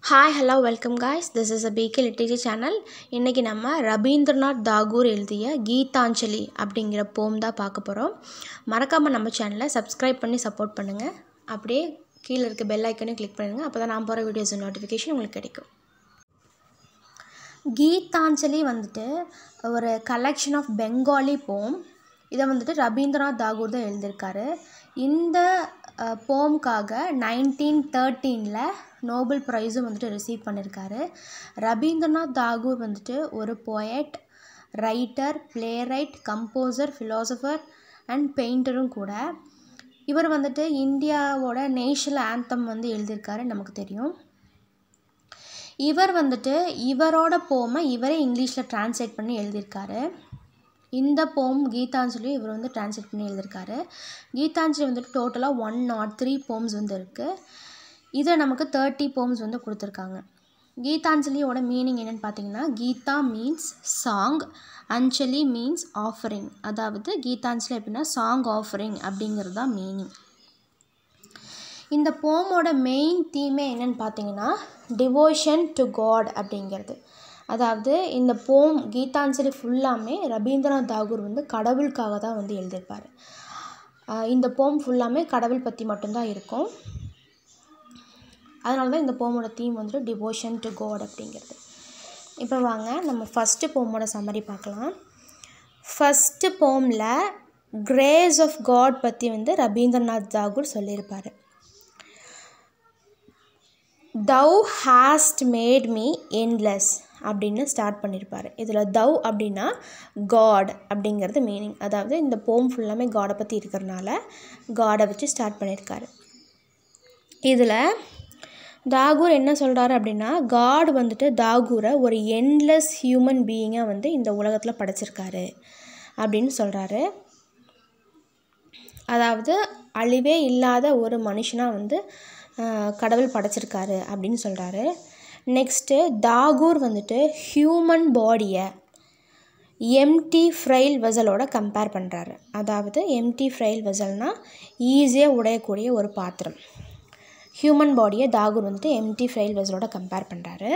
hi hello welcome guys this is a PK literature channel இன்றைக்கி நம்ம ரவீந்திரநாத் தாகூர் எழுதிய கீதாஞ்சலி அப்படிங்கிற போம் தான் பார்க்க போகிறோம் மறக்காமல் நம்ம சேனலை சப்ஸ்கிரைப் பண்ணி சப்போர்ட் பண்ணுங்கள் அப்படியே கீழே இருக்க பெல் ஐக்கனையும் கிளிக் பண்ணுங்கள் அப்போ தான் நான் போகிற வீடியோஸ் நோட்டிஃபிகேஷன் உங்களுக்கு கிடைக்கும் கீதாஞ்சலி வந்துட்டு ஒரு கலெக்ஷன் ஆஃப் பெங்காலி போம் இதை வந்துட்டு ரவீந்திரநாத் தாகூர் தான் எழுதியிருக்காரு இந்த போம்காக நைன்டீன் தேர்ட்டீனில் நோபல் ப்ரைஸும் வந்துட்டு ரிசீவ் பண்ணியிருக்காரு ரவீந்திரநாத் தாகூர் வந்துட்டு ஒரு poet writer playwright composer philosopher and பெயிண்டரும் கூட இவர் வந்துட்டு இந்தியாவோட நேஷனல் ஆந்தம் வந்து எழுதியிருக்காரு நமக்கு தெரியும் இவர் வந்துட்டு இவரோட போமை இவரே இங்கிலீஷில் ட்ரான்ஸ்லேட் பண்ணி எழுதியிருக்காரு இந்த போம் கீதாஞ்சலி இவர் வந்து ட்ரான்ஸ்லேட் பண்ணி எழுதியிருக்காரு கீதாஞ்சலி வந்துட்டு டோட்டலாக ஒன் நாட் த்ரீ போம்ஸ் வந்து இருக்குது இதில் நமக்கு தேர்ட்டி போம்ஸ் வந்து கொடுத்துருக்காங்க கீதாஞ்சலியோட மீனிங் என்னென்னு பார்த்தீங்கன்னா கீதா மீன்ஸ் சாங் அஞ்சலி மீன்ஸ் ஆஃபரிங் அதாவது கீதாஞ்சலி அப்படின்னா சாங் ஆஃபரிங் அப்படிங்கிறது தான் மீனிங் இந்த போமோட மெயின் தீமே என்னென்னு பார்த்தீங்கன்னா டிவோஷன் டு காட் அப்படிங்கிறது அதாவது இந்த போம் கீதாஞ்சலி ஃபுல்லாமே ரவீந்திரநாத் தாகூர் வந்து கடவுளுக்காக தான் வந்து எழுதியிருப்பார் இந்த போம் ஃபுல்லாமே கடவுள் பற்றி மட்டும்தான் இருக்கும் அதனால தான் இந்த போமோட தீம் வந்துட்டு டிவோஷன் டு காட் அப்படிங்கிறது இப்போ வாங்க நம்ம ஃபஸ்ட்டு போமோட சம்மரி பார்க்கலாம் ஃபஸ்ட்டு போமில் கிரேஸ் ஆஃப் காட் பற்றி வந்து ரவீந்திரநாத் தாகூர் சொல்லியிருப்பார் thou hast made me endless அப்படின்னு ஸ்டார்ட் பண்ணியிருப்பார் இதில் தவ் அப்படின்னா காட் அப்படிங்கிறது மீனிங் அதாவது இந்த போம் ஃபுல்லாமே காடை பற்றி இருக்கிறனால காடை வச்சு ஸ்டார்ட் பண்ணியிருக்காரு இதில் தாகூர் என்ன சொல்கிறாரு அப்படின்னா காட் வந்துட்டு தாகூரை ஒரு என்லெஸ் ஹியூமன் பீயிங்காக வந்து இந்த உலகத்தில் படைச்சிருக்காரு அப்படின்னு சொல்கிறாரு அதாவது அழிவே இல்லாத ஒரு மனுஷனாக வந்து கடவுள் படைச்சிருக்காரு அப்படின்னு சொல்கிறாரு நெக்ஸ்ட்டு தாகூர் வந்துட்டு ஹியூமன் பாடியை எம்டி ஃப்ரைல் வெசலோட கம்பேர் பண்ணுறாரு அதாவது எம்டி ஃப்ரைல் வெசல்னால் ஈஸியாக உடையக்கூடிய ஒரு பாத்திரம் ஹியூமன் பாடியை தாகூர் வந்துட்டு எம்டி ஃப்ரைல் வெசலோட கம்பேர் பண்ணுறாரு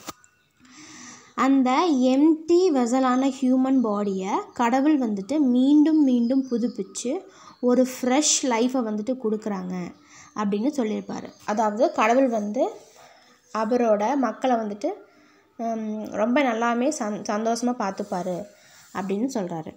அந்த எம்டி வெசலான ஹியூமன் பாடியை கடவுள் வந்துட்டு மீண்டும் மீண்டும் புதுப்பிச்சு ஒரு ஃப்ரெஷ் லைஃப்பை வந்துட்டு கொடுக்குறாங்க அப்படின்னு சொல்லியிருப்பார் அதாவது கடவுள் வந்து அவரோட மக்களை வந்துட்டு ரொம்ப நல்லாமே சந் சந்தோஷமாக பார்த்துப்பாரு அப்படின்னு சொல்கிறாரு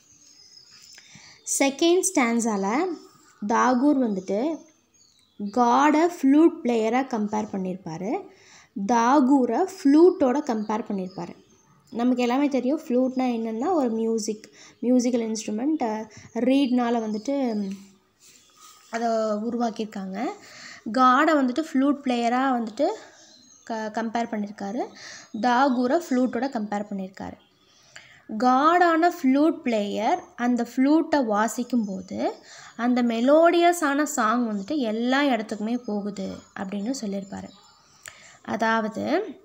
செகண்ட் ஸ்டான்ஸால் தாகூர் வந்துட்டு காடை ஃப்ளூட் பிளேயராக கம்பேர் பண்ணியிருப்பார் தாகூரை ஃப்ளூட்டோட கம்பேர் பண்ணியிருப்பார் நமக்கு எல்லாமே தெரியும் ஃப்ளூட்னா என்னென்னா ஒரு மியூசிக் மியூசிக்கல் இன்ஸ்ட்ருமெண்ட் ரீட்னால் வந்துட்டு அதை உருவாக்கியிருக்காங்க காடை வந்துட்டு ஃப்ளூட் பிளேயராக வந்துட்டு க கம்பேர் பண்ணியிருக்காரு தாகூரை ஃப்ளூட்டோட கம்பேர் பண்ணியிருக்காரு காடான ஃப்ளூட் பிளேயர் அந்த ஃப்ளூட்டை வாசிக்கும்போது அந்த மெலோடியஸான சாங் வந்துட்டு எல்லா இடத்துக்குமே போகுது அப்படின்னு சொல்லியிருப்பார் அதாவது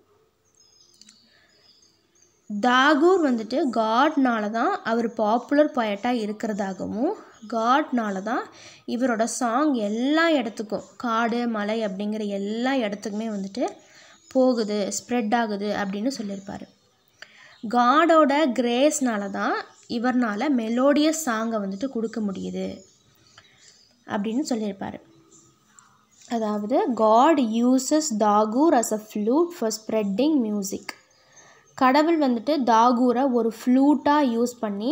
தாகூர் வந்துட்டு காட்னால தான் அவர் பாப்புலர் பொயட்டாக இருக்கிறதாகவும் காட்னால தான் இவரோட சாங் எல்லா இடத்துக்கும் காடு மலை அப்படிங்கிற எல்லா இடத்துக்குமே வந்துட்டு போகுது ஸ்ப்ரெட் ஆகுது அப்படின்னு சொல்லியிருப்பார் காடோட கிரேஸ்னால தான் இவர்னால் மெலோடியஸ் சாங்கை வந்துட்டு கொடுக்க முடியுது அப்படின்னு சொல்லியிருப்பார் அதாவது God uses Tagore as a flute for spreading music கடவுள் வந்துட்டு தாகூரை ஒரு ஃப்ளூட்டாக யூஸ் பண்ணி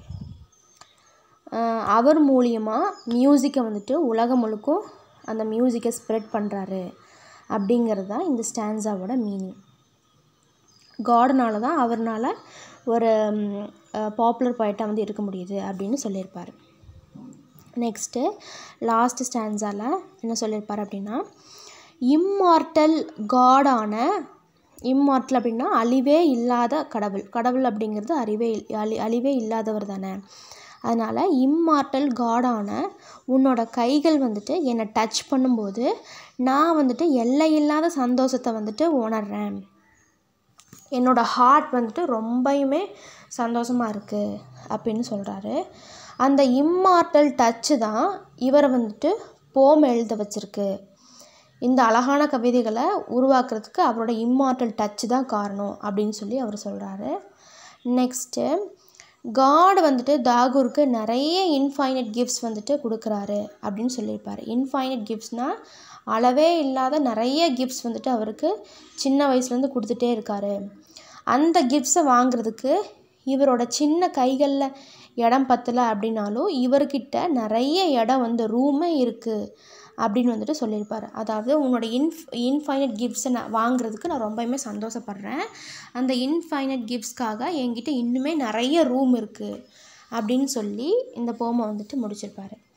அவர் மூலியமாக மியூசிக்கை வந்துட்டு உலகம் முழுக்கும் அந்த மியூசிக்கை ஸ்ப்ரெட் பண்ணுறாரு அப்படிங்கிறது தான் இந்த ஸ்டான்ஸாவோட மீனிங் காட்னால தான் அவர்னால் ஒரு பாப்புலர் பாயிட்டாக வந்து இருக்க முடியுது அப்படின்னு சொல்லியிருப்பார் நெக்ஸ்ட்டு லாஸ்ட் ஸ்டான்ஸால் என்ன சொல்லியிருப்பார் அப்படின்னா இம்மார்டல் காடான இம்மார்டல் அப்படின்னா அழிவே இல்லாத கடவுள் கடவுள் அப்படிங்கிறது அறிவே அழி அழிவே இல்லாதவர் தானே அதனால் இம்மார்டல் காடான உன்னோட கைகள் வந்துட்டு என்னை டச் பண்ணும்போது நான் வந்துட்டு எல்லை இல்லாத சந்தோஷத்தை வந்துட்டு உணர்றேன் என்னோடய ஹார்ட் வந்துட்டு ரொம்பயுமே சந்தோஷமாக இருக்குது அப்படின்னு சொல்கிறாரு அந்த இம்மார்டல் டச்சு தான் இவரை வந்துட்டு போம் எழுத வச்சுருக்கு இந்த அழகான கவிதைகளை உருவாக்குறதுக்கு அவரோட இம்மார்ட்டல் டச் தான் காரணம் அப்படின்னு சொல்லி அவர் சொல்கிறாரு நெக்ஸ்ட்டு காட் வந்துட்டு தாகூருக்கு நிறைய இன்ஃபைனட் கிஃப்ட்ஸ் வந்துட்டு கொடுக்குறாரு அப்படின்னு சொல்லியிருப்பார் இன்ஃபைனட் கிஃப்ட்ஸ்னால் அளவே இல்லாத நிறைய கிஃப்ட்ஸ் வந்துட்டு அவருக்கு சின்ன வயசுலேருந்து கொடுத்துட்டே இருக்காரு அந்த கிஃப்ட்ஸை வாங்குறதுக்கு இவரோட சின்ன கைகளில் இடம் பத்தலை அப்படின்னாலும் இவர்கிட்ட நிறைய இடம் வந்து ரூமே இருக்குது அப்படின்னு வந்துட்டு சொல்லியிருப்பார் அதாவது உன்னோட இன்ஃப் இன்ஃபைனட் கிஃப்ட்ஸை நான் வாங்குறதுக்கு நான் ரொம்பவுமே சந்தோஷப்படுறேன் அந்த இன்ஃபைனட் கிஃப்ட்ஸ்க்காக என்கிட்ட இன்னுமே நிறைய ரூம் இருக்குது அப்படின்னு சொல்லி இந்த போமை வந்துட்டு முடிச்சிருப்பாரு